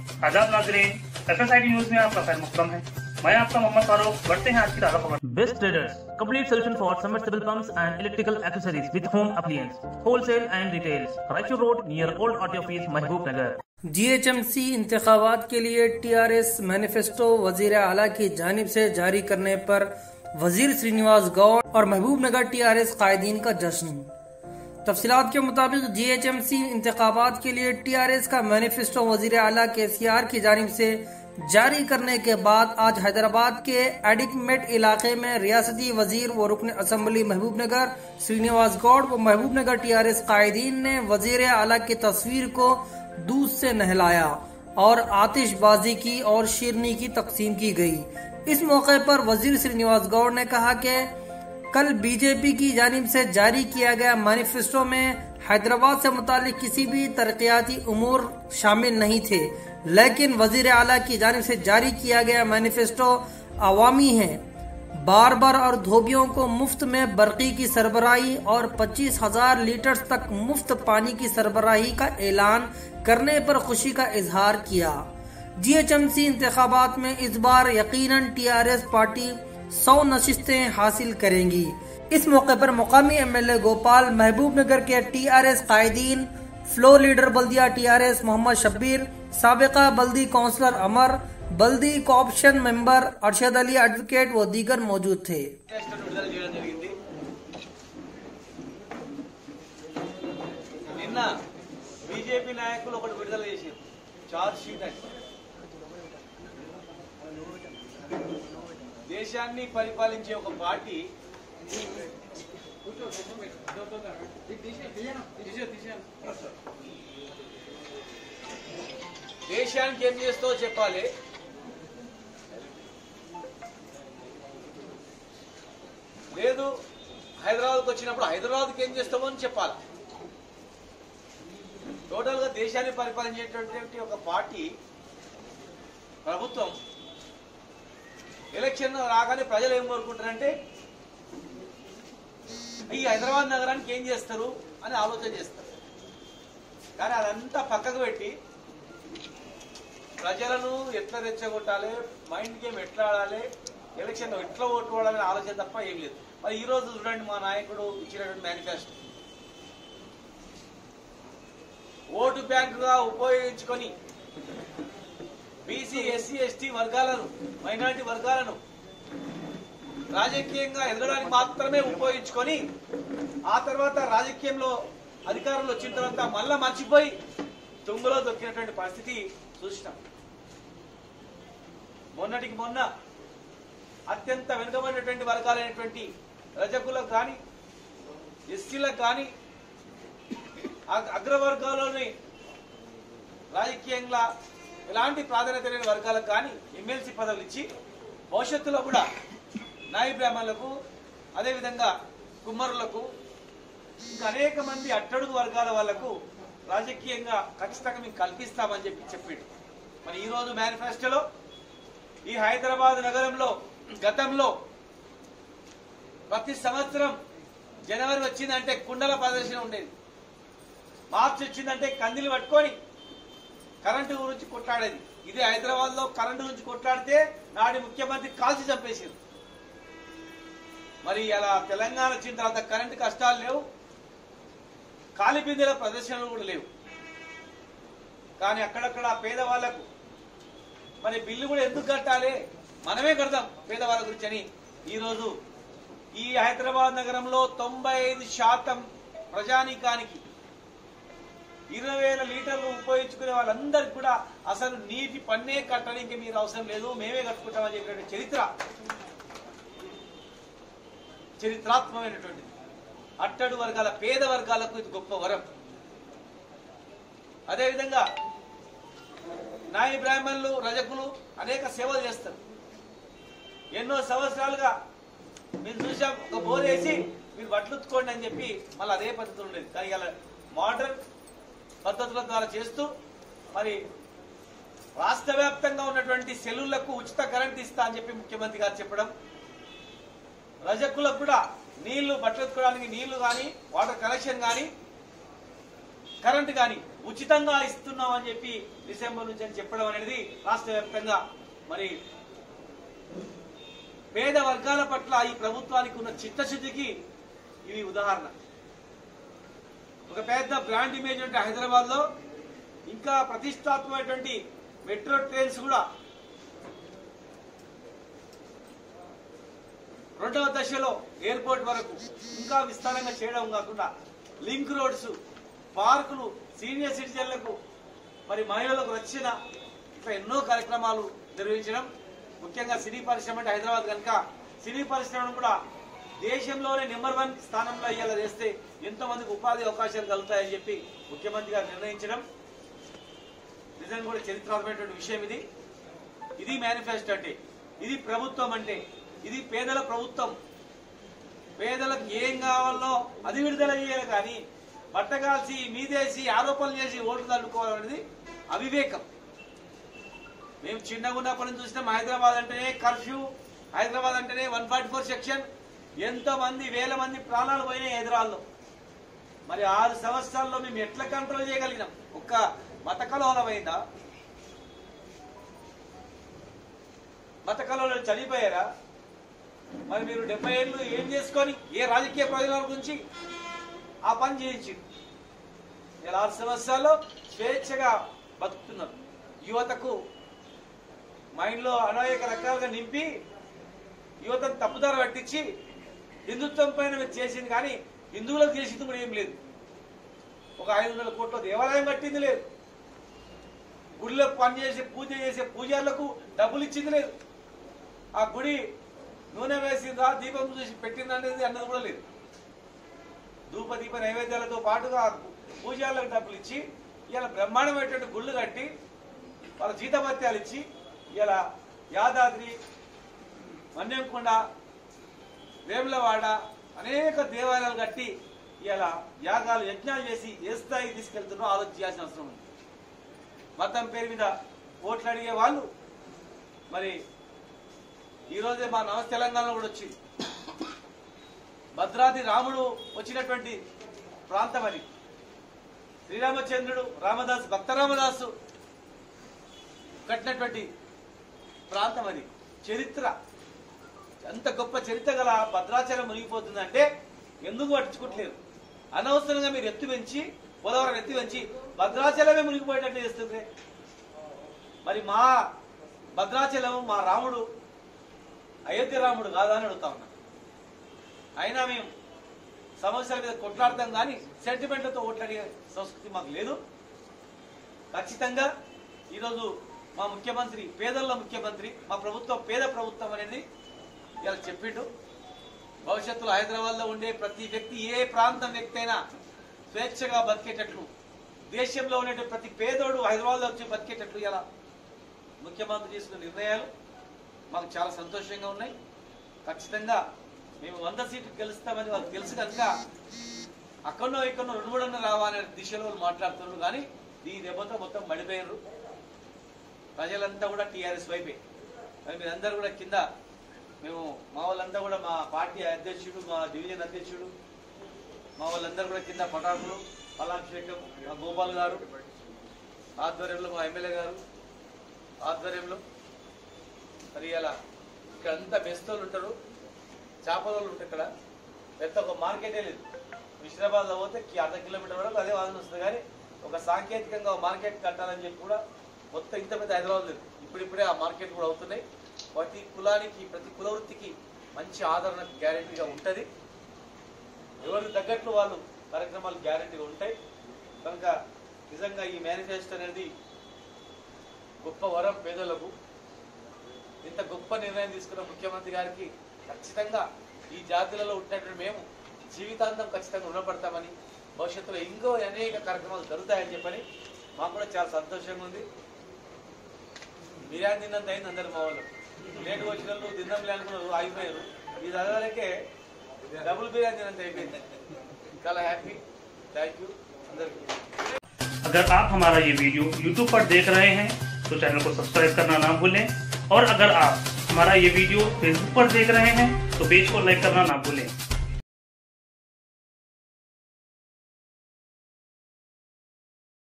आजाद नाजरीन F news में आपका खैर मकदम है मैं आपका मोहम्मद फारूक बढ़ते हैं आज की ताज़ा खबर Best Traders, complete solution for submersible pumps and electrical accessories with home appliance, wholesale and retails. Raichur Road near Old Auto Office, Mahbub Nagar. GHMC इंतखाबात के लिए टीआरएस मैनिफेस्टो वजीर आला की जानिब से जारी करने पर वजीर श्रीनिवास गौड़ और महबूब नगर टीआरएस कायदीन का जश्न तफसीलात के मुताबिक जीएचएमसी इंतखाबात के लिए टीआरएस का मैनिफेस्टो वजीर आला के सीआर की जानिब से जारी करने के बाद आज हैदराबाद के एडिकमेट इलाके में रियासती वजीर व रुकन असम्बली महबूब नगर श्रीनिवास गौड़ व महबूब नगर टीआरएस कायदीन ने वजीर आला की तस्वीर को दूध से नहलाया और आतिशबाजी की और शिरनी की तकसीम की गई इस मौके पर वजीर श्रीनिवास गौड़ ने कहा कि कल बीजेपी की जानिब से जारी किया गया मैनिफेस्टो में हैदराबाद से मुतालिक किसी भी तरक्याती उमूर शामिल नहीं थे लेकिन वजीर आला की जानिब से जारी किया गया मैनिफेस्टो अवामी है बार बार और धोबियों को मुफ्त में बरकी की सरबराही और पच्चीस हजार लीटर तक मुफ्त पानी की सरबराही का ऐलान करने पर खुशी का इजहार किया जीएचएमसी इंतखाबात में इस बार यकीनन टीआरएस पार्टी सौ नशिस्तें हासिल करेंगी इस मौके पर मुकामी एमएलए गोपाल महबूब नगर के टीआरएस कायदीन फ्लो लीडर बल्दिया टीआरएस मोहम्मद शब्बीर सबका बल्दी काउंसलर अमर बल्दी co-option member Arshad Ali advocate व दीगर मौजूद थे టెస్టులు విడుదల చేయడం జరిగింది నిన్న బీజేపీ నాయకులు ఒకటి విడుదల చేశారు చార్జ్ షీట్ అని దేశాన్ని పరిపాలించే ఒక పార్టీ దేశానికి ఏం చేస్తో చెప్పాలి లేదు హైదరాబాద్కి వచ్చినప్పుడు హైదరాబాద్కి ఏం చేస్తామో అని చెప్పాలి టోటల్ గా దేశాన్ని పరిపాలించేటటువంటి ఒక పార్టీ ప్రభుత్వం ఎలక్షన్ రాగానే ప్రజలు ఏం కోరుకుంటారంటే ఈ హైదరాబాద్ నగరానికి ఏం చేస్తారు అని ఆలోచన చేస్తారు కానీ అదంతా పక్కకు పెట్టి ప్రజలను ఎట్లా రెచ్చగొట్టాలి మైండ్ గేమ్ ఎట్లా ఆడాలి ఎలక్షన్ ఎట్లా ఓటుకోవాలనే ఆలోచన తప్ప ఏం లేదు మరి ఈ రోజు చూడండి మా నాయకుడు ఇచ్చినటువంటి మేనిఫెస్టో ఓటు బ్యాంకుగా ఉపయోగించుకొని బీసీ ఎస్సీ ఎస్టీ వర్గాలను మైనారిటీ వర్గాలను రాజకీయంగా ఎదగడానికి మాత్రమే ఉపయోగించుకొని ఆ తర్వాత రాజకీయంలో అధికారంలో వచ్చిన తర్వాత మళ్ళా మర్చిపోయి తుంగలో దొక్కినటువంటి పరిస్థితి చూసినాం మొన్నటికి మొన్న అత్యంత వెనుకబడినటువంటి వర్గాలైనటువంటి రజకులకు కానీ ఎస్సీలకు కానీ అగ్- అగ్రవర్గాల్లోని రాజకీయంగా ఎలాంటి ప్రాధాన్యత లేని వర్గాలకు కానీ ఎమ్మెల్సీ పదవులు ఇచ్చి భవిష్యత్తులో కూడా నాయ బ్రాహ్మణులకు అదేవిధంగా కుమ్మరులకు ఇంకా అనేక మంది అట్టడుగు వర్గాల వాళ్లకు రాజకీయంగా ఖచ్చితంగా మేము కల్పిస్తామని చెప్పి చెప్పిండు మరి ఈ రోజు మేనిఫెస్టోలో ఈ హైదరాబాద్ నగరంలో గతంలో ప్రతి సంవత్సరం జనవరి వచ్చిందంటే కుండల ప్రదర్శన ఉండేది మార్చి వచ్చిందంటే కందిలు పట్టుకొని కరెంటు గురించి కొట్లాడేది ఇదే హైదరాబాద్ లో కరెంటు గురించి కొట్లాడితే నాటి ముఖ్యమంత్రి కాల్చి చంపేసింది మరి అలా తెలంగాణ వచ్చిన తర్వాత కరెంటు కష్టాలు లేవు కాలిబిందెల ప్రదర్శనలు కూడా లేవు కానీ అక్కడక్కడ పేదవాళ్లకు మరి బిల్లు కూడా ఎందుకు కట్టాలి మనమే కడతాం పేదవాళ్ళ గురించి అని ఈరోజు ఈ హైదరాబాద్ నగరంలో తొంభై ఐదు శాతం ప్రజానీకానికి ఇరవై వేల లీటర్లు ఉపయోగించుకునే వాళ్ళందరికీ కూడా అసలు నీటి పన్నే కట్టడానికి మీరు అవసరం లేదు మేమే కట్టుకుంటామని చెప్పిన చరిత్ర చరిత్రాత్మకమైనటువంటిది అట్టడు వర్గాల పేద వర్గాలకు ఇది గొప్ప వరం అదేవిధంగా నాయ బ్రాహ్మణులు రజకులు అనేక సేవలు చేస్తారు ఎన్నో సంవత్సరాలుగా మీరు చూసాం ఒక బోర్ వేసి మీరు బట్టలుత్తుకోండి అని చెప్పి మళ్ళీ అదే పద్ధతి ఉండేది కానీ ఇలా మోడర్న్ పద్ధతుల ద్వారా చేస్తూ మరి రాష్ట్ర వ్యాప్తంగా ఉన్నటువంటి సెలవులకు ఉచిత కరెంట్ ఇస్తా అని చెప్పి ముఖ్యమంత్రి గారు చెప్పడం రజకులకు కూడా నీళ్లు బట్టలు ఎత్తుకోవడానికి నీళ్లు కానీ వాటర్ కనెక్షన్ కానీ కరెంట్ కానీ ఉచితంగా ఇస్తున్నాం అని చెప్పి డిసెంబర్ నుంచి అని చెప్పడం అనేది రాష్ట్ర వ్యాప్తంగా మరి పేద వర్గాల పట్ల ఈ ప్రభుత్వానికి ఉన్న చిత్తశుద్ధికి ఇవి ఉదాహరణ ఒక పెద్ద బ్రాండ్ ఇమేజ్ అంటే హైదరాబాద్ లో ఇంకా ప్రతిష్టాత్మకమైనటువంటి మెట్రో ట్రైన్స్ కూడా రెండవ దశలో ఎయిర్పోర్ట్ వరకు ఇంకా విస్తారంగా చేయడం కాకుండా లింక్ రోడ్స్ పార్కులు సీనియర్ సిటిజన్లకు మరి మహిళలకు రక్షణ ఇట్లా ఎన్నో కార్యక్రమాలు నిర్వహించడం ముఖ్యంగా సినీ పరిశ్రమ అంటే హైదరాబాద్ కనుక సినీ పరిశ్రమను కూడా దేశంలోనే నెంబర్ వన్ స్థానంలో అయ్యేలా చేస్తే ఎంతో మందికి ఉపాధి అవకాశాలు కలుగుతాయని చెప్పి ముఖ్యమంత్రి గారు నిర్ణయించడం నిజంగా కూడా చరిత్రాత్మకమైనటువంటి విషయం ఇది ఇది మేనిఫెస్టో అంటే ఇది ప్రభుత్వం అంటే ఇది పేదల ప్రభుత్వం పేదలకు ఏం కావాలో అది విడుదల చేయాలి కానీ బట్టగాల్సి మీదేసి ఆరోపణలు చేసి ఓట్లు తల్లుకోవాలనేది అవివేకం మేము చిన్నగా ఉన్నప్పటి నుంచి చూసినాం హైదరాబాద్ అంటేనే కర్ఫ్యూ హైదరాబాద్ అంటేనే వన్ ఫార్టీ ఫోర్ సెక్షన్ ఎంతో మంది వేల మంది ప్రాణాలు పోయినాయి హైదరాబాద్లో మరి ఆరు సంవత్సరాల్లో మేము ఎట్లా కంట్రోల్ చేయగలిగినాం ఒక్క మత కలవలం అయిందా మత కలవలం చనిపోయారా మరి మీరు డెబ్బై ఏళ్ళు ఏం చేసుకొని ఏ రాజకీయ ప్రయోజనాల గురించి ఆ పని చేయించింది ఇలా ఆరు సంవత్సరాల్లో స్వేచ్ఛగా బతుకుతున్నారు యువతకు మైండ్లో అనేక రకాలుగా నింపి యువతను తప్పుదారి పట్టించి హిందుత్వం పైన మీరు చేసింది కానీ హిందువులకు చేసింది కూడా ఏం లేదు ఒక ఐదు వందల కోట్ల దేవాలయం కట్టింది లేదు గుడిలో పని చేసే పూజ చేసే పూజారులకు డబ్బులు ఇచ్చింది లేదు ఆ గుడి నూనె వేసిందా దీపం చూసి పెట్టిందా అనేది అన్నది కూడా లేదు ధూప దీప నైవేద్యాలతో పాటుగా పూజారులకు డబ్బులు ఇచ్చి ఇలా బ్రహ్మాండమైనటువంటి గుళ్ళు కట్టి వాళ్ళ జీతభత్యాలు ఇచ్చి ఇలా యాదాద్రి మన్యంకొండ వేములవాడ అనేక దేవాలయాలు కట్టి ఇలా యాగాలు యజ్ఞాలు చేసి ఏ స్థాయికి తీసుకెళ్తున్నారో ఆలోచన చేయాల్సిన అవసరం ఉంది మతం పేరు మీద ఓట్లు అడిగే వాళ్ళు మరి ఈ రోజే మా నవ తెలంగాణలో కూడా వచ్చింది భద్రాద్రి రాముడు వచ్చినటువంటి ప్రాంతం అది శ్రీరామచంద్రుడు రామదాసు భక్త రామదాసు కట్టినటువంటి ప్రాంతం అది చరిత్ర ఎంత గొప్ప చరిత్ర గల భద్రాచలం మునిగిపోతుందంటే ఎందుకు పట్టించుకోవట్లేదు అనవసరంగా మీరు ఎత్తు పెంచి పోలవరం ఎత్తి పెంచి భద్రాచలమే మునిగిపోయేటట్టు చేస్తుంది మరి మా భద్రాచలం మా రాముడు అయోధ్య రాముడు కాదా అని అడుగుతా ఉన్నా అయినా మేము సమస్యల మీద కొట్లాడతాం కానీ సెంటిమెంట్లతో ఓట్లాడే సంస్కృతి మాకు లేదు ఖచ్చితంగా ఈరోజు మా ముఖ్యమంత్రి పేదల ముఖ్యమంత్రి మా ప్రభుత్వం పేద ప్రభుత్వం అనేది ఇలా చెప్పిండు భవిష్యత్తులో హైదరాబాద్లో ఉండే ప్రతి వ్యక్తి ఏ ప్రాంతం వ్యక్తి అయినా స్వేచ్ఛగా బతికేటట్లు దేశంలో ఉండే ప్రతి పేదోడు హైదరాబాద్లో వచ్చి బతికేటట్లు ఇలా ముఖ్యమంత్రి తీసుకున్న నిర్ణయాలు మాకు చాలా సంతోషంగా ఉన్నాయి ఖచ్చితంగా మేము వంద సీట్లు గెలుస్తామని వాళ్ళకి తెలుసు కనుక అక్కడనో ఇక్కడనో రెండు మూడన్న రావాలనే దిశలో వాళ్ళు మాట్లాడుతున్నారు కానీ ఈ దెబ్బతో మొత్తం మడిపోయారు ప్రజలంతా కూడా టీఆర్ఎస్ వైపే మరి మీరందరూ కూడా కింద మేము మా వాళ్ళంతా కూడా మా పార్టీ అధ్యక్షుడు మా డివిజన్ అధ్యక్షుడు మా వాళ్ళందరూ కూడా కింద పటాకులు పలాభిషేకం మా గోపాల్ గారు ఆధ్వర్యంలో మా ఎమ్మెల్యే గారు ఆధ్వర్యంలో మరి ఇలా ఇక్కడ అంతా బెస్తోళ్ళు ఉంటారు చేపలోళ్ళు ఉంటారు ఇక్కడ పెద్ద ఒక మార్కెటే లేదు విషరాబాద్లో పోతే కి- అర్ధ కిలోమీటర్ వరకు అదే వాదన వస్తుంది కానీ ఒక సాంకేతికంగా ఒక మార్కెట్ కట్టాలని చెప్పి కూడా మొత్తం ఇంత పెద్ద హైదరాబాద్ లేదు ఇప్పుడిప్పుడే ఆ మార్కెట్ కూడా అవుతున్నాయి ప్రతి కులానికి ప్రతి కుల వృత్తికి మంచి ఆదరణ గ్యారెంటీగా ఉంటుంది ఎవరికి తగ్గట్లు వాళ్ళు కార్యక్రమాలు గ్యారెంటీగా ఉంటాయి కనుక నిజంగా ఈ మేనిఫెస్టో అనేది గొప్ప వరం పేదలకు ఇంత గొప్ప నిర్ణయం తీసుకున్న ముఖ్యమంత్రి గారికి ఖచ్చితంగా ఈ జాతులలో ఉన్నటువంటి మేము జీవితాంతం ఖచ్చితంగా రుణపడతామని భవిష్యత్తులో ఇంకో అనేక కార్యక్రమాలు జరుగుతాయని చెప్పని మాకు కూడా చాలా సంతోషంగా ఉంది బిర్యానీ తిన్నంత అయింది అందరు మా వాళ్ళు లేటుగా వచ్చిన వాళ్ళు తిందాంలే అనుకున్నారు ఆగిపోయారు ఇది చదవడానికే డబుల్ బిర్యానీ తినంత అయిపోయింది చాలా హ్యాపీ థ్యాంక్ యూ అందరికీ अगर आप हमारा ये वीडियो YouTube पर देख रहे हैं तो चैनल को सब्सक्राइब करना ना भूलें और अगर आप हमारा ये वीडियो Facebook पर देख रहे हैं तो पेज को लाइक करना ना भूलें